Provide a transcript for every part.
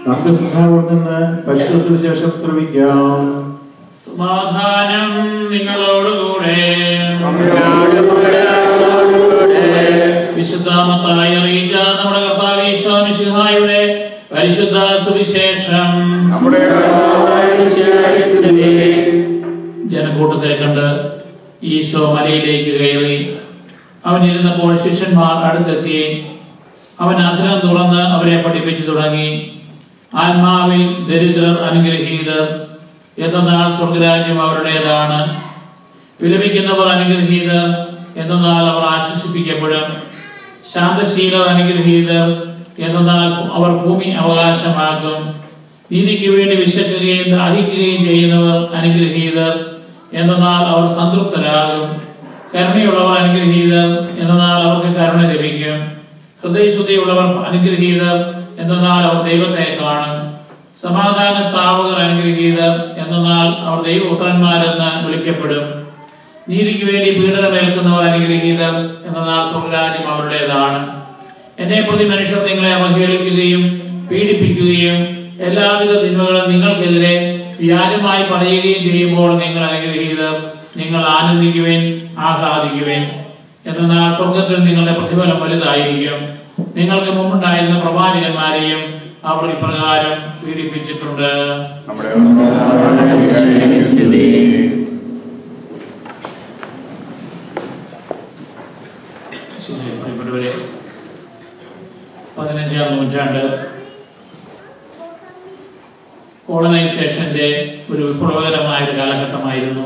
നമുക്ക് സഹായം നിന്ന് പരിശുദ്ധ സുവിശേഷം ശ്രമിക്കാം സമാധാനം നിങ്ങളോടുകൂടെ വിശുദ്ധാമത്തായി അറിയിച്ച നമ്മുടെ കർത്താവ് ഈശോ മിശിഹായുടെ പരിശുദ്ധ സുവിശേഷം ജനക്കൂട്ടത്തെ കണ്ട് ഈശോ മലയിലേക്ക് കയറി അവൻ ഇരുന്നപ്പോൾ ശിഷ്യന്മാർ അടുത്തെത്തി അവൻ അധരം തുറന്ന് അവരെ പഠിപ്പിച്ചു തുടങ്ങി ആത്മാവിൽ ദരിദ്രർ അനുഗ്രഹീതർ എന്നാൽ സ്വർഗരാജ്യം അവരുടേതാണ് വിലപിക്കുന്നവർ അനുഗ്രഹീതർ എന്നാൽ അവർ ആശ്വസിപ്പിക്കപ്പെടും ശാന്തശീലർ അനുഗ്രഹീതർ എന്നാൽ അവർ ഭൂമി അവകാശമാക്കും നീതിക്ക് വേണ്ടി വിശക്കുകയും ദാഹിക്കുകയും ചെയ്യുന്നവർ അനുഗ്രഹീതർ എന്നാൽ അവർ സംതൃപ്തരാകും കരുണയുള്ളവർ അനുഗ്രഹീതർ എന്നാൽ അവർക്ക് കരുണ ലഭിക്കും ഹൃദയശുദ്ധിയുള്ളവർ അനുഗ്രഹീതർ എന്നാൽ അവർ ദൈവത്തെ കാണും സമാധാന സ്ഥാപകർ അനുഗ്രഹീതർ എന്നാൽ അവർ ദൈവപുത്രന്മാരെന്ന് വിളിക്കപ്പെടും നീതിക്ക് വേണ്ടി പീഡനമേൽക്കുന്നവർ അനുഗ്രഹീതർ എന്നാൽ സ്വർഗരാജ്യം അവരുടേതാണ് എന്നെ പ്രതി മനുഷ്യർ നിങ്ങളെ അവഹേളിക്കുകയും പീഡിപ്പിക്കുകയും എല്ലാവിധ തിന്മകളും നിങ്ങൾക്കെതിരെ വ്യാജമായി പറയുകയും ചെയ്യുമ്പോൾ നിങ്ങൾ അനുഗ്രഹീതർ നിങ്ങൾ ആനന്ദിക്കുവേൻ ആഹ്ലാദിക്കുവേൻ എന്നാൽ സ്വർഗത്തിൽ നിങ്ങളുടെ പ്രതിഫലം വലുതായിരിക്കും നിങ്ങൾക്ക് മുമ്പുണ്ടായിരുന്ന പ്രവാചകന്മാരെയും അവർ ഇപ്രകാരം പീഡിപ്പിച്ചിട്ടുണ്ട് ശരി, പ്രിയപ്പെട്ടവരെ പതിനഞ്ചാം നൂറ്റാണ്ട് കോളനൈസേഷന്റെ ഒരു വിപ്ലവകരമായ ഒരു കാലഘട്ടമായിരുന്നു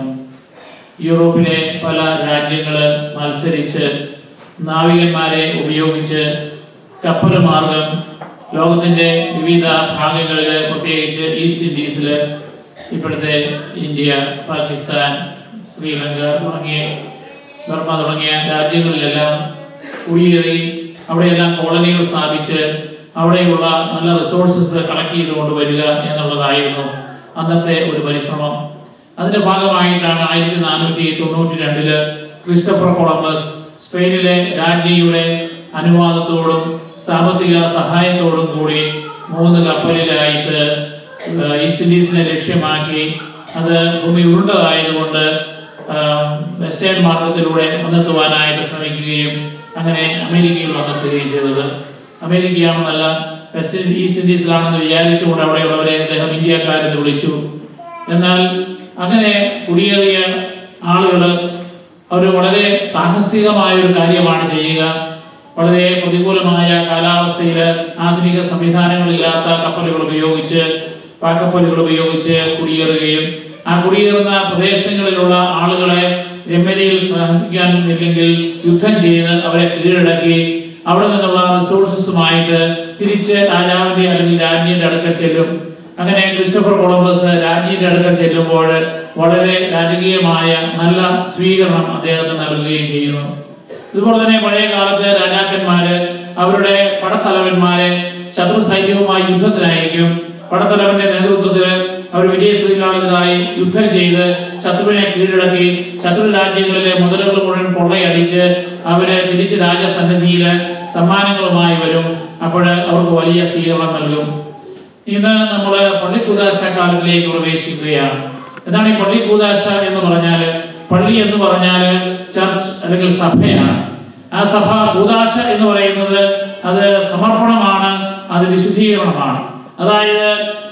യൂറോപ്പിലെ പല രാജ്യങ്ങള് മത്സരിച്ച് നാവികന്മാരെ ഉപയോഗിച്ച് കപ്പൽ മാർഗം ലോകത്തിന്റെ വിവിധ ഭാഗങ്ങളിൽ പ്രത്യേകിച്ച് ഈസ്റ്റ് ഇൻഡീസില് ഇപ്പോഴത്തെ ഇന്ത്യ പാകിസ്ഥാൻ ശ്രീലങ്ക തുടങ്ങിയ ബർമ്മ തുടങ്ങിയ രാജ്യങ്ങളിലെല്ലാം കുടിയേറി അവിടെയെല്ലാം കോളനികൾ സ്ഥാപിച്ച് അവിടെയുള്ള നല്ല റിസോഴ്സസ് കളക്ട് ചെയ്തുകൊണ്ട് വരിക എന്നുള്ളതായിരുന്നു അന്നത്തെ ഒരു പരിശ്രമം അതിന്റെ ഭാഗമായിട്ടാണ് ആയിരത്തി നാനൂറ്റി തൊണ്ണൂറ്റി രണ്ടില് ക്രിസ്റ്റഫർ കൊളംബസ് സ്പെയിനിലെ രാജ്ഞിയുടെ അനുവാദത്തോടും സാമ്പത്തിക സഹായത്തോടും കൂടി മൂന്ന് കപ്പലിലായിട്ട് ഏഹ്, ഈസ്റ്റ് ഇൻഡീസിനെ ലക്ഷ്യമാക്കി അത് ഭൂമി ഉരുണ്ടതായതുകൊണ്ട് ആഹ്, വെസ്റ്റേൺ മാർഗത്തിലൂടെ വന്നെത്തുവാനായിട്ട് ശ്രമിക്കുകയും അങ്ങനെ അമേരിക്കയിൽ വന്നെത്തുകയും ചെയ്തത് അമേരിക്കയാണെന്നല്ല വെസ്റ്റ് ഈസ്റ്റ് ഇൻഡീസിലാണെന്ന് വിചാരിച്ചുകൊണ്ട് അവിടെയുള്ളവരെ അദ്ദേഹം ഇന്ത്യക്കാരെന്ന് വിളിച്ചു എന്നാൽ അങ്ങനെ കുടിയേറിയ ആളുകൾ അവർ വളരെ സാഹസികമായ ഒരു കാര്യമാണ് ചെയ്യുക വളരെ പ്രതികൂലമായ കാലാവസ്ഥയിൽ ആധുനിക സംവിധാനങ്ങളില്ലാത്ത കപ്പലുകൾ ഉപയോഗിച്ച് പാക്കപ്പലുകൾ ഉപയോഗിച്ച് കുടിയേറുകയും ആ കുടിയേറുന്ന പ്രദേശങ്ങളിലുള്ള ആളുകളെ രമ്യതയിൽ സഹിക്കാനില്ലെങ്കിൽ യുദ്ധം ചെയ്ത് അവരെ കീഴടക്കി അവിടെ നിന്നുള്ള റിസോഴ്സസുമായിട്ട് തിരിച്ച് രാജാവിന്റെ അല്ലെങ്കിൽ രാജ്ഞിയുടെ അടുക്കൽ ചെല്ലും അങ്ങനെ ക്രിസ്റ്റഫർ കൊളംബസ് രാജ്ഞിയുടെ അടുക്കൽ ചെല്ലുമ്പോൾ വളരെ രാജകീയമായ നല്ല സ്വീകരണം അദ്ദേഹത്തിന് നൽകുകയും ചെയ്യുന്നു ഇതുപോലെ തന്നെ പഴയ കാലത്ത് രാജാക്കന്മാര് അവരുടെ പടത്തലവന്മാരെ ശത്രു സൈന്യവുമായി യുദ്ധത്തിനായിരിക്കും പടത്തലവന്റെ നേതൃത്വത്തിൽ അവർ വിജയശ്രീലാളിതരായി യുദ്ധം ചെയ്ത് ശത്രുവിനെ കീഴടക്കി ശത്രു രാജ്യങ്ങളിലെ മുതലുകൾ മുഴുവൻ കൊള്ളയടിച്ച് അവര് തിരിച്ച് രാജസന്നിധിയില് സമ്മാനങ്ങളുമായി വരും അപ്പോൾ അവർക്ക് വലിയ സ്വീകരണം നൽകും ഇന്ന് നമ്മൾ പള്ളിക്കൂതാശ കാലത്തിലേക്ക് പ്രവേശിക്കുകയാണ് എന്താണ് ഈ പള്ളിക്കൂതാശ എന്ന് പറഞ്ഞാല് പള്ളി എന്ന് പറഞ്ഞാല് ചർച്ച് അല്ലെങ്കിൽ സഭയാണ് ആ സഭ കൂതാശ എന്ന് പറയുന്നത് അത് സമർപ്പണമാണ് അത് വിശുദ്ധീകരണമാണ് അതായത്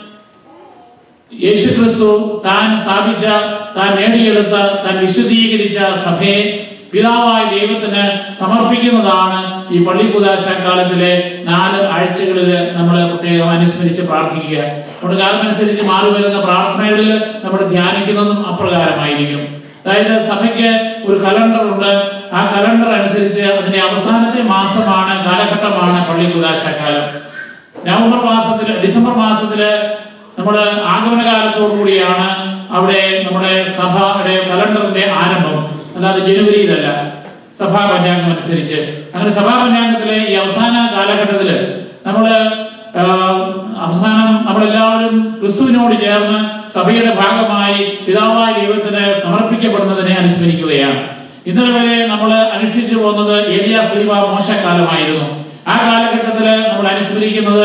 യേശുക്രിസ്തു താൻ സ്ഥാപിച്ച താൻ നേടിയെടുത്ത താൻ വിശുദ്ധീകരിച്ച സഭയെ പിതാവായ ദൈവത്തിന് സമർപ്പിക്കുന്നതാണ് ഈ പള്ളിക്കുദാശ കാലത്തിലെ നാല് ആഴ്ചകളിൽ നമ്മൾ പ്രത്യേകം അനുസ്മരിച്ച് പ്രാർത്ഥിക്കുക നമ്മുടെ കാലമനുസരിച്ച് മാറി വരുന്ന പ്രാർത്ഥനകളിൽ നമ്മൾ ധ്യാനിക്കുന്നതും അപ്രകാരമായിരിക്കും അതായത് സഭയ്ക്ക് ഒരു കലണ്ടർ ഉണ്ട് ആ കലണ്ടർ അനുസരിച്ച് അതിന്റെ അവസാനത്തെ മാസമാണ് കാലഘട്ടമാണ് പള്ളിക്കുദാശ കാലം നവംബർ മാസത്തില് ഡിസംബർ മാസത്തില് നമ്മുടെ ആഗമന കാലത്തോടു കൂടിയാണ് അവിടെ നമ്മുടെ സഭയുടെ കലണ്ടറിന്റെ ആരംഭം അല്ലാതെ ജനുവരിയിലല്ല സഭാ പഞ്ചാംഗം അനുസരിച്ച് അങ്ങനെ സഭാ പഞ്ചാംഗത്തിലെ ഈ അവസാന കാലഘട്ടത്തില് നമ്മള് ആഹ്, അവസാനം നമ്മളെല്ലാവരും ക്രിസ്തുവിനോട് ചേർന്ന് സഭയുടെ ഭാഗമായി പിതാവായ ദൈവത്തിന് സമർപ്പിക്കപ്പെടുന്നതിനെ അനുസ്മരിക്കുകയാണ് ഇന്നലെ വരെ നമ്മൾ അനുഷ്ഠിച്ചു പോകുന്നത് ഏലിയ ശ്രീവ മോശക്കാലമായിരുന്നു ആ കാലഘട്ടത്തിൽ നമ്മൾ അനുസ്മരിക്കുന്നത്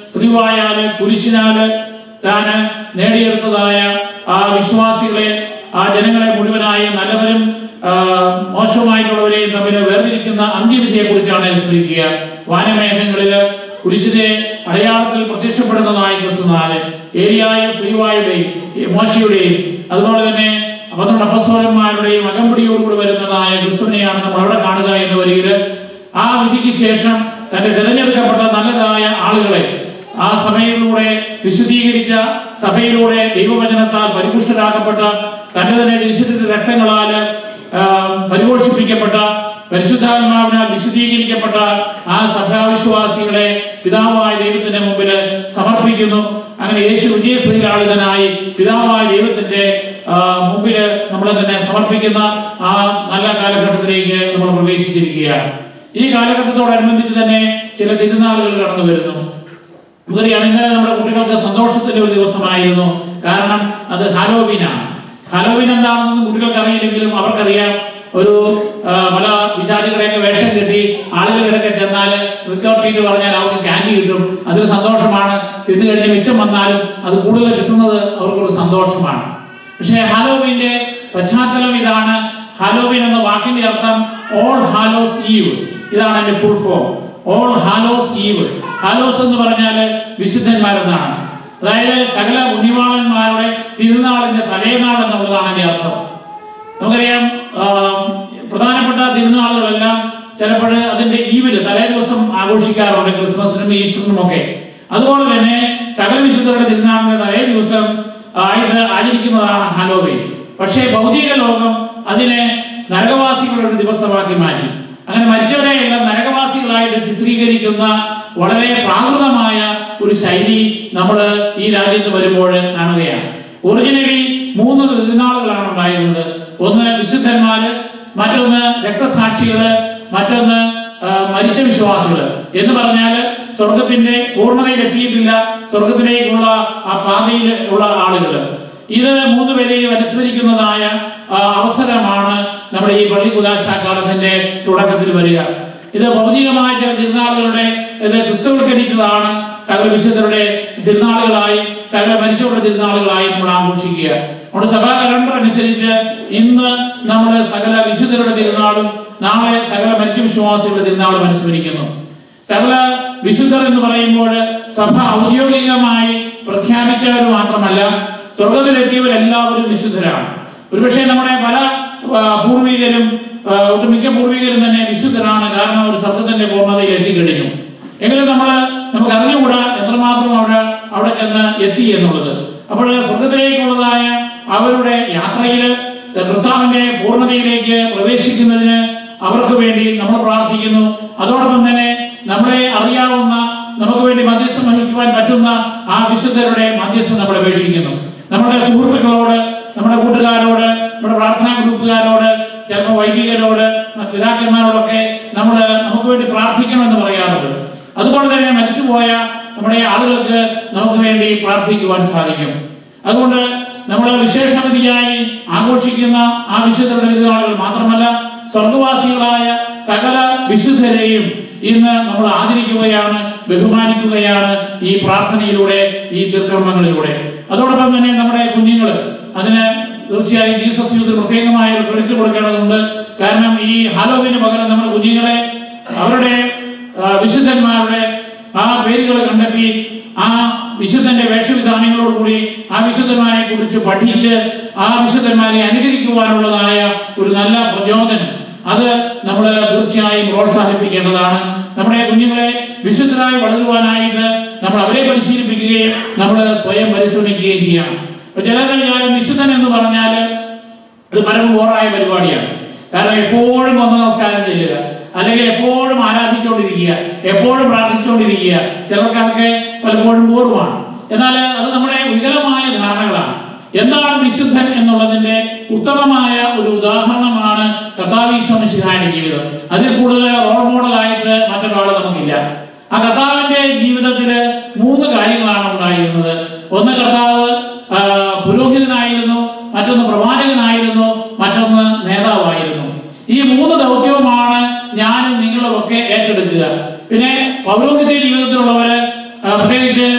സ്ത്രീവായാല് കുരിശിനാല് താന് നേടിയെടുത്തതായ ആ വിശ്വാസികളെ ആ ജനങ്ങളെ മുഴുവനായി നല്ലവരും ആ, മോശമായിട്ടുള്ളവരെയും തമ്മിൽ വേർതിരിക്കുന്ന അന്ത്യവിധിയെ കുറിച്ചാണ് സ്മരിക്കുക വാനമേഘങ്ങളില് കുരിശിനെ അടയാളത്തിൽ പ്രത്യക്ഷപ്പെടുന്നതായ ക്രിസ്തുനാല് ഏലിയായ ശ്രീവായുടെയും മോശയുടെയും അതുപോലെ തന്നെ പന്ത്രണ്ട് അപ്പസ്വരന്മാരുടെയും അകമ്പടിയോടുകൂടി വരുന്നതായ ക്രിസ്തുവിനെയാണ് നമ്മൾ അവിടെ കാണുക എന്ന് വരികില് ആ വിധിക്ക് ശേഷം തന്റെ തിരഞ്ഞെടുക്കപ്പെട്ട നല്ലതായ ആളുകളെ ആ സഭയിലൂടെ വിശുദ്ധീകരിച്ച സഭയിലൂടെ ദൈവവചനത്താൽ പരിപുഷ്ടരാക്കപ്പെട്ട തന്റെ തന്നെ വിശുദ്ധ രക്തങ്ങളാൽ ആ, പരിപോഷിപ്പിക്കപ്പെട്ട പരിശുദ്ധാത്മാവിനാൽ വിശുദ്ധീകരിക്കപ്പെട്ട ആ സഭാവിശ്വാസികളെ പിതാവായ ദൈവത്തിന്റെ മുമ്പിൽ സമർപ്പിക്കുന്നു അങ്ങനെ യേശു വിജയശ്രീലാളിതനായി പിതാവായ ദൈവത്തിന്റെ ആ, മുമ്പില് നമ്മളെ തന്നെ സമർപ്പിക്കുന്ന ആ നല്ല കാലഘട്ടത്തിലേക്ക് നമ്മൾ പ്രവേശിച്ചിരിക്കുകയാണ് ഈ കാലഘട്ടത്തോടനുബന്ധിച്ച് തന്നെ ചില തിരുനാളുകൾ കടന്നു വരുന്നു നമുക്കറിയാണെങ്കിൽ നമ്മുടെ കുട്ടികൾക്ക് സന്തോഷത്തിന്റെ ഒരു ദിവസമായിരുന്നു കാരണം അത് ഹാലോവീനാണ് ഹാലോവീൻ എന്താണെന്ന് കുട്ടികൾക്ക് അറിയില്ലെങ്കിലും അവർക്കറിയാം ഒരു ആ, പല വിശാചികളെയൊക്കെ വേഷം കെട്ടി ആളുകളിലൊക്കെ ചെന്നാൽ ട്രിക്കോട്ടീറ്റ് പറഞ്ഞാൽ അവർക്ക് ക്യാൻഡി കിട്ടും അതൊരു സന്തോഷമാണ് തിന്നു കഴിഞ്ഞ് മിച്ചം വന്നാലും അത് കൂടുതൽ കിട്ടുന്നത് അവർക്കൊരു സന്തോഷമാണ് പക്ഷേ ഹാലോവീന്റെ പശ്ചാത്തലം ഇതാണ് ഹാലോവീൻ എന്ന വാക്കിന്റെ അർത്ഥം ഓൾ ഹാലോസ് ഈവ് ഇതാണ് എന്റെ full form All Hallows Eve Hallows എന്ന് പറഞ്ഞാൽ വിശുദ്ധന്മാരെന്നാണ് അതായത് സകല ഉണ്ണിവാളന്മാരുടെ തിരുനാളിന്റെ തലേനാൾ എന്നുള്ളതാണ് എന്റെ അർത്ഥം നമുക്കറിയാം ആ, പ്രധാനപ്പെട്ട തിരുനാളുകളെല്ലാം ചിലപ്പോൾ അതിന്റെ ഈവില് തലേ ദിവസം ആഘോഷിക്കാറുണ്ട് ക്രിസ്മസിനും ഈസ്റ്ററിനും ഒക്കെ അതുപോലെ തന്നെ സകല വിശുദ്ധരുടെ തിരുനാളിന്റെ തലേ ദിവസം ആയിട്ട് ആചരിക്കുന്നതാണ് ഹാലോവീൻ പക്ഷേ ഭൗതിക ലോകം അതിനെ നരകവാസികളുടെ ഒരു ദിവസമാക്കി മാറ്റി അങ്ങനെ മരിച്ചവരെ എല്ലാം നരകവാസികളായിട്ട് ചിത്രീകരിക്കുന്ന വളരെ പ്രാകൃതമായ ഒരു ശൈലി നമ്മൾ ഈ രാജ്യത്ത് വരുമ്പോൾ കാണുകയാണ് ഒറിജിനലി മൂന്ന് തിരുനാളുകളാണ് ഉണ്ടായിരുന്നത് ഒന്ന് വിശുദ്ധന്മാര് മറ്റൊന്ന് രക്തസാക്ഷികള് മറ്റൊന്ന് ആ, മരിച്ച വിശ്വാസികള് എന്ന് പറഞ്ഞാൽ സ്വർഗത്തിന്റെ പൂർണ്ണതയിൽ എത്തിയിട്ടില്ല സ്വർഗത്തിലേക്കുള്ള ആ പാതയിൽ ഉള്ള ആളുകള് ഇത് മൂന്ന് പേരെയും അനുസ്മരിക്കുന്നതായ ആ, അവസരമാണ് നമ്മുടെ ഈ പള്ളി കുദാശാക്കാലത്തിന്റെ തുടക്കത്തിൽ വരിക ഇത് ഭൗതികമായ ചില തിരുനാളുകളുടെ ഇത് ക്രിസ്തുവൽക്കരിച്ചതാണ് സകല വിശുദ്ധരുടെ തിരുനാളുകളായി സകല മനുഷ്യരുടെ തിരുനാളുകളായി നമ്മൾ ആഘോഷിക്കുക നമ്മുടെ സഭാ കലണ്ടർ അനുസരിച്ച് ഇന്ന് നമ്മൾ സകല വിശുദ്ധരുടെ തിരുനാളും നാളെ സകല മനുഷ്യ വിശ്വാസികളുടെ തിരുനാളും അനുസ്മരിക്കുന്നു സകല വിശുദ്ധർ എന്ന് പറയുമ്പോൾ സഭ ഔദ്യോഗികമായി പ്രഖ്യാപിച്ചവർ മാത്രമല്ല സ്വർഗത്തിലെത്തിയവരെല്ലാവരും വിശുദ്ധരാണ് ഒരുപക്ഷെ നമ്മുടെ പല ആ, പൂർവികരും ആ, ഒട്ടുമിക്ക പൂർവികരും തന്നെ വിശുദ്ധരാണ് കാരണം അവർ സ്വർഗത്തിന്റെ പൂർണ്ണതയിൽ എത്തിക്കഴിഞ്ഞു എങ്കിലും നമ്മൾ നമുക്ക് അറിഞ്ഞുകൂടാ എത്രമാത്രം അവിടെ അവിടെ ചെന്ന് എത്തി എന്നുള്ളത് അപ്പോൾ സ്വർഗത്തിലേക്കുള്ളതായ അവരുടെ യാത്രയിൽ കർത്താവിന്റെ പൂർണ്ണതയിലേക്ക് പ്രവേശിക്കുന്നതിന് അവർക്ക് വേണ്ടി നമ്മൾ പ്രാർത്ഥിക്കുന്നു അതോടൊപ്പം തന്നെ നമ്മളെ അറിയാവുന്ന നമുക്ക് വേണ്ടി മധ്യസ്ഥം വഹിക്കുവാൻ പറ്റുന്ന ആ വിശുദ്ധരുടെ മധ്യസ്ഥം നമ്മൾ അപേക്ഷിക്കുന്നു നമ്മുടെ സുഹൃത്തുക്കളോട് നമ്മുടെ കൂട്ടുകാരോട് നമ്മുടെ പ്രാർത്ഥനാ ഗ്രൂപ്പുകാരോട് ചിലപ്പോൾ വൈദികരോട് മറ്റ് പിതാക്കന്മാരോടൊക്കെ നമ്മൾ നമുക്ക് വേണ്ടി പ്രാർത്ഥിക്കണമെന്ന് പറയാറുണ്ട് അതുപോലെ തന്നെ മരിച്ചുപോയ നമ്മുടെ ആളുകൾക്ക് നമുക്ക് വേണ്ടി പ്രാർത്ഥിക്കുവാൻ സാധിക്കും അതുകൊണ്ട് നമ്മൾ വിശേഷഗതിയായി ആഘോഷിക്കുന്ന ആ വിശുദ്ധരുടെ തിരുനാളുകൾ മാത്രമല്ല സ്വർഗവാസികളായ സകല വിശുദ്ധരെയും ഇന്ന് നമ്മൾ ആദരിക്കുകയാണ് ബഹുമാനിക്കുകയാണ് ഈ പ്രാർത്ഥനയിലൂടെ ഈ തീർക്കർമ്മങ്ങളിലൂടെ അതോടൊപ്പം തന്നെ നമ്മുടെ കുഞ്ഞുങ്ങൾ അതിന് തീർച്ചയായും ജീസസ് യൂത്തിൽ പ്രത്യേകമായ ഒരു ക്രെഡിറ്റ് കൊടുക്കേണ്ടതുണ്ട് കാരണം ഈ ഹാലോവിന് പകരം നമ്മുടെ കുഞ്ഞുങ്ങളെ അവരുടെ ആ, വിശുദ്ധന്മാരുടെ ആ പേരുകൾ കണ്ടെത്തി ആ വിശുദ്ധന്റെ വേഷവിധാനങ്ങളോട് കൂടി ആ വിശുദ്ധന്മാരെ കുറിച്ച് പഠിച്ച് ആ വിശുദ്ധന്മാരെ അനുകരിക്കുവാനുള്ളതായ ഒരു നല്ല പ്രചോദനം അത് നമ്മൾ തീർച്ചയായും പ്രോത്സാഹിപ്പിക്കേണ്ടതാണ് നമ്മുടെ കുഞ്ഞുങ്ങളെ വിശുദ്ധരായി വളരുവാനായിട്ട് നമ്മൾ അവരെ പരിശീലിപ്പിക്കുകയും നമ്മൾ സ്വയം പരിശ്രമിക്കുകയും ചെയ്യണം അപ്പൊ ചിലരുടെ വിചാരം വിശുദ്ധൻ എന്ന് പറഞ്ഞാൽ അത് പരമ ബോറായ പരിപാടിയാണ് കാരണം എപ്പോഴും വന്ന നമസ്കാരം ചെല്ലുക അല്ലെങ്കിൽ എപ്പോഴും ആരാധിച്ചുകൊണ്ടിരിക്കുക എപ്പോഴും പ്രാർത്ഥിച്ചുകൊണ്ടിരിക്കുക ചിലർക്ക് അതൊക്കെ പലപ്പോഴും ബോറുമാണ് എന്നാൽ അത് നമ്മുടെ വികലമായ ധാരണകളാണ് എന്താണ് വിശുദ്ധൻ എന്നുള്ളതിന്റെ ഉത്തമമായ ഒരു ഉദാഹരണമാണ് കഥാവീശ്വമിശിഹാന്റെ ജീവിതം അതിൽ കൂടുതൽ റോൾ മോഡലായിട്ട് മറ്റൊരാൾ നമുക്കില്ല ആ കർത്താവിന്റെ ജീവിതത്തില് മൂന്ന് കാര്യങ്ങളാണ് ഉണ്ടായിരുന്നത് ഒന്ന് കർത്താവ് ആ, പുരോഹിതനായിരുന്നു മറ്റൊന്ന് പ്രവാചകനായിരുന്നു മറ്റൊന്ന് നേതാവായിരുന്നു ഈ മൂന്ന് ദൗത്യവുമാണ് ഞാനും നിങ്ങളും ഒക്കെ ഏറ്റെടുക്കുക പിന്നെ പൗരോഹിത്യ ജീവിതത്തിലുള്ളവര് ആ, പ്രത്യേകിച്ച്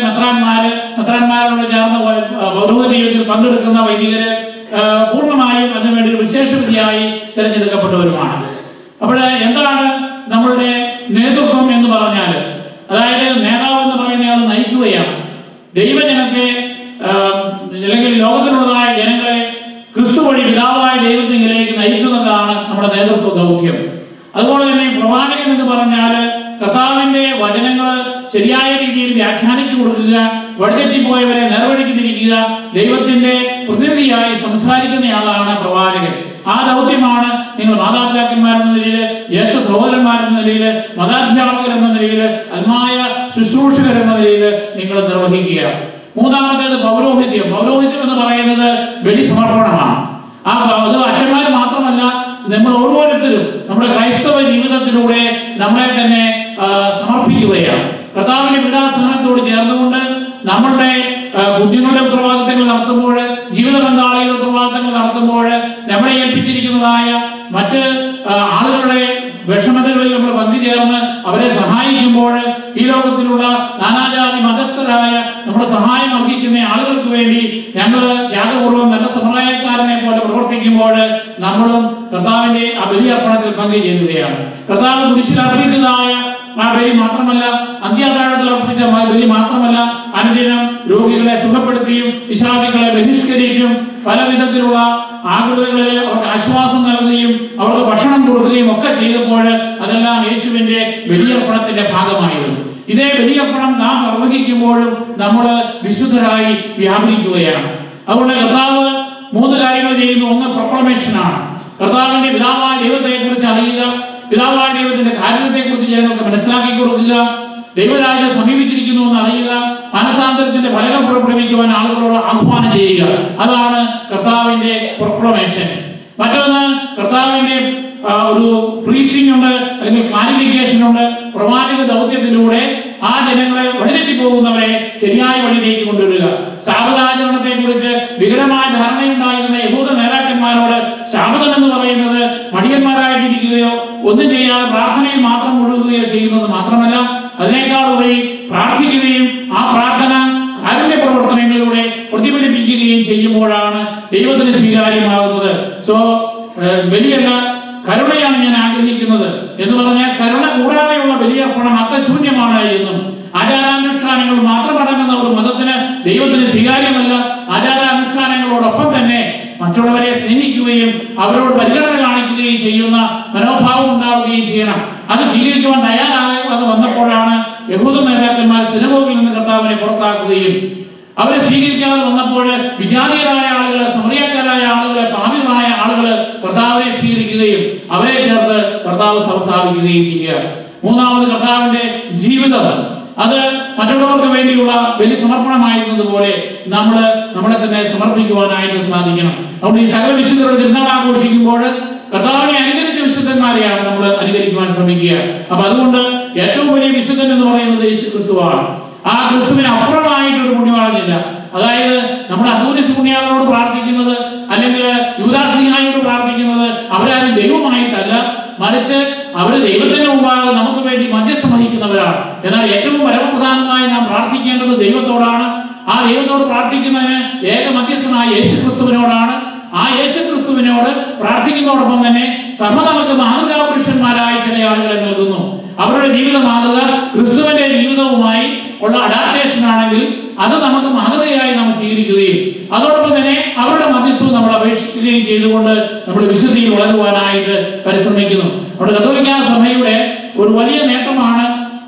മെത്രാന്മാരോട് ചേർന്ന് പ- പൗരോഹിത്യ ജീവിതത്തിൽ പങ്കെടുക്കുന്ന വൈദികര് ആ, പൂർണ്ണമായും അതിനുവേണ്ടി ഒരു വിശേഷവിധിയായി തിരഞ്ഞെടുക്കപ്പെട്ടവരുമാണ് അപ്പോൾ എന്താണ് നമ്മളുടെ നേതൃത്വം എന്ന് പറഞ്ഞാൽ അതായത് നേതാവ് എന്ന് പറയുന്നയാൾ നയിക്കുകയാണ് ദൈവജനത്തെ ആ, അല്ലെങ്കിൽ ലോകത്തിലുള്ളതായ ജനങ്ങളെ ക്രിസ്തു വഴി പിതാവായ ദൈവത്തിലേക്ക് നയിക്കുന്നതാണ് നമ്മുടെ നേതൃത്വ ദൗത്യം അതുപോലെ തന്നെ പ്രവാചകൻ എന്ന് പറഞ്ഞാൽ കർത്താവിന്റെ വചനങ്ങൾ ശരിയായ രീതിയിൽ വ്യാഖ്യാനിച്ചു കൊടുക്കുക വഴിതെറ്റിപ്പോയവരെ നേർവഴിക്ക് തിരിക്കുക ദൈവത്തിന്റെ പ്രതിനിധിയായി സംസാരിക്കുന്നയാളാണ് പ്രവാചകൻ ആ ദൗത്യമാണ് നിങ്ങൾ മാതാപിതാക്കന്മാരെന്ന നിലയിൽ ജ്യേഷ്ഠ സഹോദരന്മാരെന്ന നിലയിൽ മതാധ്യാപകർ എന്ന നിലയിൽ അന്മായ ശുശ്രൂഷകർ എന്ന നിലയിൽ നിങ്ങൾ നിർവഹിക്കുക മൂന്നാമത്തേത് പൗരോഹിത്യം പൗരോഹിത്യം എന്ന് പറയുന്നത് ബലി സമർപ്പണമാണ് ആ അത് അച്ഛന്മാർ മാത്രമല്ല നമ്മൾ ഓരോരുത്തരും നമ്മുടെ ക്രൈസ്തവ ജീവിതത്തിലൂടെ നമ്മളെ തന്നെ ആ, സമർപ്പിക്കുകയാണ് കർത്താവിന്റെ പീഡാസഹനത്തോട് ചേർന്നുകൊണ്ട് നമ്മളുടെ ആ, കുഞ്ഞുങ്ങളുടെ ഉത്തരവാദിത്തങ്ങൾ നടത്തുമ്പോൾ ജീവിത പങ്കാളികളുടെ ഉത്തരവാദിത്തങ്ങൾ നടത്തുമ്പോൾ നമ്മളെ ഏൽപ്പിച്ചിരിക്കുന്നതായ മറ്റ് ആ, ആളുകളുടെ വിഷമതകളിൽ നമ്മൾ പങ്കുചേർന്ന് അവരെ സഹായിക്കുമ്പോൾ ഈ ലോകത്തിലുള്ള നാനാജാതി മതസ്ഥരായ നമ്മുടെ സഹായം അർഹിക്കുന്ന ആളുകൾക്ക് വേണ്ടി ഞങ്ങൾ ത്യാഗപൂർവ്വം നല്ല സമുദായക്കാരനെ പോലെ പ്രവർത്തിക്കുമ്പോൾ നമ്മളും കർത്താവിന്റെ ആ ബലിയർപ്പണത്തിൽ പങ്കുചേരുകയാണ് കർത്താവ് കുരിശിൽ അർപ്പിച്ചതായ ആ ബലി മാത്രമല്ല അന്ത്യാതാഴത്തിൽ അർപ്പിച്ച മ- ബലി മാത്രമല്ല അനുദിനം രോഗികളെ സുഖപ്പെടുത്തിയും വിഷാദികളെ ബഹിഷ്കരിച്ചും പല വിധത്തിലുള്ള ആകുലതകളിൽ അവർക്ക് ആശ്വാസം നൽകുകയും അവർക്ക് ഭക്ഷണം കൊടുക്കുകയും ഒക്കെ ചെയ്തപ്പോൾ അതെല്ലാം യേശുവിന്റെ ബലിയർപ്പണത്തിന്റെ ഭാഗമായിരുന്നു ഇതേ ബലിയർപ്പണം നാം നിർവഹിക്കുമ്പോഴും നമ്മൾ വിശുദ്ധരായി വ്യാപരിക്കുകയാണ് അതുകൊണ്ട് കർത്താവ് മൂന്ന് കാര്യങ്ങൾ ചെയ്യുന്നു ഒന്ന് പ്രൊക്ലമേഷൻ ആണ് കർത്താവിന്റെ പിതാവായ ദൈവത്തെ കുറിച്ച് അറിയുക പിതാവായ ദൈവത്തിന്റെ കാര്യത്തെ കുറിച്ച് ജനങ്ങൾക്ക് മനസ്സിലാക്കി കൊടുക്കുക ദൈവരാജ്യം സമീപിച്ചിരിക്കുന്നു എന്ന് അറിയുക മനസാന്തരത്തിന്റെ ഫലകം പുറപ്പെടുവിക്കുവാൻ ആളുകളോട് ആഹ്വാനം ചെയ്യുക അതാണ് കർത്താവിന്റെ പ്രൊക്ലമേഷൻ മറ്റൊന്ന് കർത്താവിന്റെ ആ, ഒരു പ്രീച്ചിങ് ഉണ്ട് അല്ലെങ്കിൽ ക്ലാരിഫിക്കേഷൻ ഉണ്ട് പ്രവാചക ദൗത്യത്തിലൂടെ ആ ജനങ്ങളെ വഴിതെറ്റി പോകുന്നവരെ ശരിയായ വഴിയിലേക്ക് കൊണ്ടുവരിക ശാപതാചരണത്തെ കുറിച്ച് വികലമായ ധാരണയുണ്ടായിരുന്ന യഹൂദ നേതാക്കന്മാരോട് ശാപതം എന്ന് പറയുന്നത് മടിയന്മാരായിട്ടിരിക്കുകയോ ഒന്നും ചെയ്യാതെ പ്രാർത്ഥനയിൽ മാത്രം മുഴുകുകയോ ചെയ്യുന്നത് മാത്രമല്ല അതിനേക്കാൾ ഉപരി പ്രാർത്ഥിക്കുകയും ആ പ്രാർത്ഥന കാരുണ്യ പ്രവർത്തനങ്ങളിലൂടെ പ്രതിഫലിപ്പിക്കുകയും ചെയ്യുമ്പോഴാണ് ദൈവത്തിന് സ്വീകാര്യമാകുന്നത് സോ വലിയല്ല കരുണയാണ് ഞാൻ ആഗ്രഹിക്കുന്നത് എന്ന് പറഞ്ഞാൽ കരുണ കൂടാതെയുള്ള ബലിയർപ്പണം അർത്ഥശൂന്യമാണ് എന്നും ആചാരാനുഷ്ഠാനങ്ങൾ മാത്രം അടങ്ങുന്ന ഒരു മതത്തിന് ദൈവത്തിന് സ്വീകാര്യമല്ല ആചാരാനുഷ്ഠാനങ്ങളോടൊപ്പം തന്നെ മറ്റുള്ളവരെ സ്നേഹിക്കുകയും അവരോട് പരിഗണന കാണിക്കുകയും ചെയ്യുന്ന മനോഭാവം ഉണ്ടാവുകയും ചെയ്യണം അത് സ്വീകരിക്കുവാൻ തയ്യാറായി അത് വന്നപ്പോഴാണ് യഹൂദ നേതാക്കന്മാർ സിനഗോഗിൽ നിന്ന് കർത്താവിനെ പുറത്താക്കുകയും അവരെ സ്വീകരിക്കാതെ വന്നപ്പോൾ വിജാതീയരായ ആളുകള് സമറിയക്കാരായ ആളുകള് പാപികളായ ആളുകള് കർത്താവിനെ സ്വീകരിക്കുകയും അവരെ ചേർത്ത് കർത്താവ് സംസ്ഥാപിക്കുകയും ചെയ്യുക മൂന്നാമത് കർത്താവിന്റെ ജീവിതം അത് മറ്റുള്ളവർക്ക് വേണ്ടിയുള്ള ബലി സമർപ്പണമായിരുന്നത് പോലെ നമ്മൾ നമ്മളെ തന്നെ സമർപ്പിക്കുവാനായിട്ട് സാധിക്കണം അതുകൊണ്ട് ഈ സകല വിശുദ്ധരുടെ തിരുനാൾ ആഘോഷിക്കുമ്പോൾ കർത്താവിനെ അനുകരിച്ച വിശുദ്ധന്മാരെയാണ് നമ്മൾ അനുകരിക്കുവാൻ ശ്രമിക്കുക അപ്പൊ അതുകൊണ്ട് ഏറ്റവും വലിയ വിശുദ്ധൻ എന്ന് പറയുന്നത് യേശു ക്രിസ്തുവാണ് ആ ക്രിസ്തുവിന് അപ്പുറമായിട്ടൊരു പുണ്യവാളനില്ല അതായത് നമ്മുടെ അദൂരിസ് പുണ്യാളനോട് പ്രാർത്ഥിക്കുന്നത് അല്ലെങ്കിൽ യുവദാസിഹായോട് പ്രാർത്ഥിക്കുന്നത് അവരാരും ദൈവമായിട്ടല്ല മറിച്ച് അവര് ദൈവത്തിന്റെ മുമ്പാകെ നമുക്ക് വേണ്ടി മധ്യസ്ഥം വഹിക്കുന്നവരാണ് എന്നാൽ ഏറ്റവും പരമപ്രധാനമായി നാം പ്രാർത്ഥിക്കേണ്ടത് ദൈവത്തോടാണ് ആ ദൈവത്തോട് പ്രാർത്ഥിക്കുന്നതിന് ഏക മധ്യസ്ഥനായ യേശു ക്രിസ്തുവിനോടാണ് ആ യേശു ക്രിസ്തുവിനോട് പ്രാർത്ഥിക്കുന്നതോടൊപ്പം തന്നെ സഭ നമുക്ക് മാതൃകാ പുരുഷന്മാരായ ചില ആളുകളെ നൽകുന്നു അവരുടെ ജീവിത മാതൃക ക്രിസ്തുവിന്റെ ജീവിതവുമായി ഉള്ള അഡാപ്റ്റേഷൻ ആണെങ്കിൽ അത് നമുക്ക് മാതൃകയായി നാം സ്വീകരിക്കുകയും അതോടൊപ്പം തന്നെ അവരുടെ മധ്യസ്ഥവും നമ്മൾ അപേക്ഷിക്കുകയും ചെയ്തുകൊണ്ട് നമ്മൾ വിശുദ്ധിയിൽ വളരുവാനായിട്ട് പരിശ്രമിക്കുന്നു അവിടെ കത്തോലിക്ക സഭയുടെ ഒരു വലിയ നേട്ടമാണ്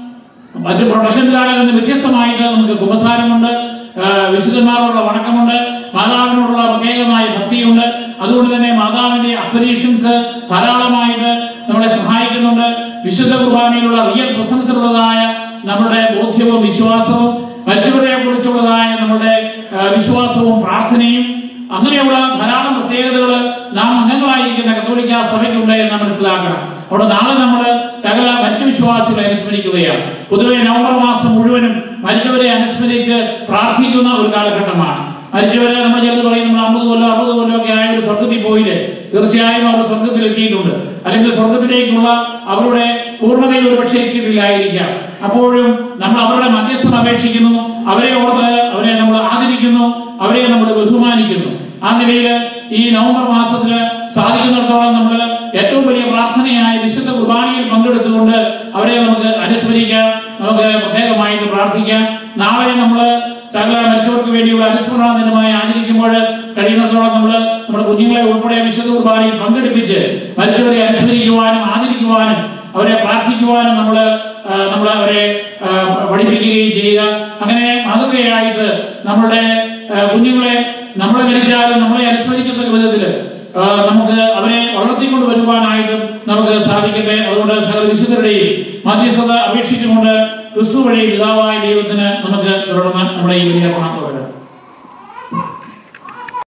മറ്റ് പ്രൊഫഷൻകാരിൽ നിന്ന് വ്യത്യസ്തമായിട്ട് നമുക്ക് കുമ്പസാരമുണ്ട് ആ, വിശുദ്ധന്മാരോടുള്ള വണക്കമുണ്ട് മാതാവിനോടുള്ള പ്രത്യേകമായ ഭക്തിയുണ്ട് അതുകൊണ്ട് തന്നെ മാതാവിന്റെ അപ്പരീഷൻസ് ധാരാളമായിട്ട് നമ്മളെ സഹായിക്കുന്നുണ്ട് വിശുദ്ധ കുർബാനയിലുള്ള റിയൽ പ്രസൻസിലുള്ളതായ നമ്മുടെ ബോധ്യവും വിശ്വാസവും മറ്റുള്ളവരെ കുറിച്ചുള്ളതായ നമ്മുടെ ആ, വിശ്വാസവും പ്രാർത്ഥനയും അങ്ങനെയുള്ള ധാരാളം പ്രത്യേകതകൾ നാം അംഗങ്ങളായിരിക്കുന്ന കത്തോലിക്ക സഭയ്ക്കുണ്ട് എന്ന് മനസ്സിലാക്കണം അവിടെ നാളെ നമ്മൾ സകല മറ്റു വിശ്വാസികളെ അനുസ്മരിക്കുകയാണ് പൊതുവെ നവംബർ മാസം മുഴുവനും മരിച്ചവരെ അനുസ്മരിച്ച് പ്രാർത്ഥിക്കുന്ന ഒരു കാലഘട്ടമാണ് മരിച്ചവരെ നമ്മൾ ചിലത് പറയും നമ്മൾ അമ്പത് കൊല്ലം അറുപത് കൊല്ലം ഒക്കെ ആയ ഒരു സ്വർഗത്തിൽ പോയില്ലേ തീർച്ചയായും അവർ സ്വർഗത്തിൽ എത്തിയിട്ടുണ്ട് അല്ലെങ്കിൽ സ്വർഗത്തിലേക്കുള്ള അവരുടെ പൂർണ്ണതയിൽ ഒരുപക്ഷെ എത്തിയിട്ടില്ലായിരിക്കാം അപ്പോഴും നമ്മൾ അവരുടെ മധ്യസ്ഥം അപേക്ഷിക്കുന്നു അവരെ ഓർത്ത് അവരെ നമ്മൾ നിലയിൽ ഈ നവംബർ മാസത്തില് സാധിക്കുന്നിടത്തോളം നമ്മൾ ഏറ്റവും വലിയ പ്രാർത്ഥനയായ വിശുദ്ധ കുർബാനയിൽ പങ്കെടുത്തുകൊണ്ട് അവരെ നമുക്ക് അനുസ്മരിക്കാം നമുക്ക് പ്രത്യേകമായിട്ട് പ്രാർത്ഥിക്കാം നാളെ നമ്മൾ സകല മരിച്ചവർക്ക് വേണ്ടിയുള്ള അനുസ്മരണ ദിനമായി ആചരിക്കുമ്പോൾ കഴിയുന്നിടത്തോളം നമ്മൾ നമ്മുടെ കുഞ്ഞുങ്ങളെ ഉൾപ്പെടെ വിശുദ്ധ കുർബാനയിൽ പങ്കെടുപ്പിച്ച് മരിച്ചവരെ അനുസ്മരിക്കുവാനും ആദരിക്കുവാനും അവരെ പ്രാർത്ഥിക്കുവാനും നമ്മൾ നമ്മൾ അവരെ ആ, പഠിപ്പിക്കുകയും ചെയ്യുക അങ്ങനെ മാതൃകയായിട്ട് നമ്മളുടെ ആ, കുഞ്ഞുങ്ങളെ നമ്മൾ മരിച്ചാലും നമ്മളെ അനുസ്മരിക്കുന്ന വിധത്തിൽ നമുക്ക് അവരെ വളർത്തിക്കൊണ്ട് വരുവാനായിട്ടും നമുക്ക് സാധിക്കട്ടെ അതുകൊണ്ട് സകല വിശുദ്ധരുടെയും മധ്യസ്ഥത അപേക്ഷിച്ചുകൊണ്ട് ക്രിസ്തു വഴി പിതാവായ ദൈവത്തിന് നമുക്ക് തുടർന്ന് നമ്മുടെ ഈ വലിയ പണം തുടരാം